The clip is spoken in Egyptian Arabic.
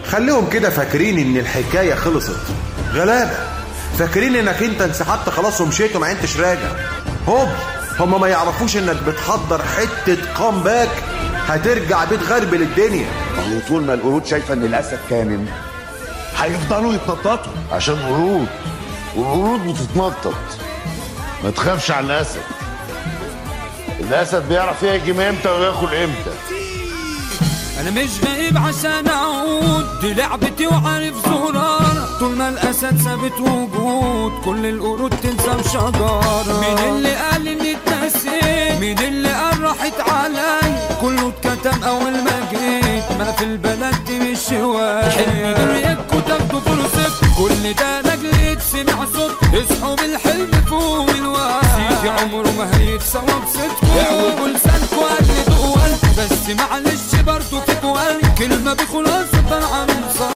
خليهم كده فاكرين ان الحكايه خلصت غلابه فاكرين انك انت انسحبت خلاص ومشيت وما انتش راجع هوب هم ما يعرفوش انك بتحضر حته كومباك هترجع بيت غرب للدنيا هو طول ما القرود شايفه ان الاسد كامن هيفضلوا يتنططوا عشان قرود والقرود بتتنطط ما تخافش على الاسد الاسد بيعرف يهجم امتى وياكل امتى انا مش غايب عشان اعود دي لعبتي وعارف زرار طول ما الاسد ثابت وجود كل القرود تنسى بشجارة مين اللي قال اني اتنسيت مين اللي قال راحت علي كله اتكتم اول ما جيت ما في البلد دي مش هواية حلم بريكوا تاخدوا فرصتكم كل ده لاجل يتسمع صوت اصحوا بالحلم فوق الوعي سيدي عمره ما هيتسوى بصدقكم اعوجوا لسانكوا قلدوا قلب بس معلش برضه في قوال كلمة بخلاصة عن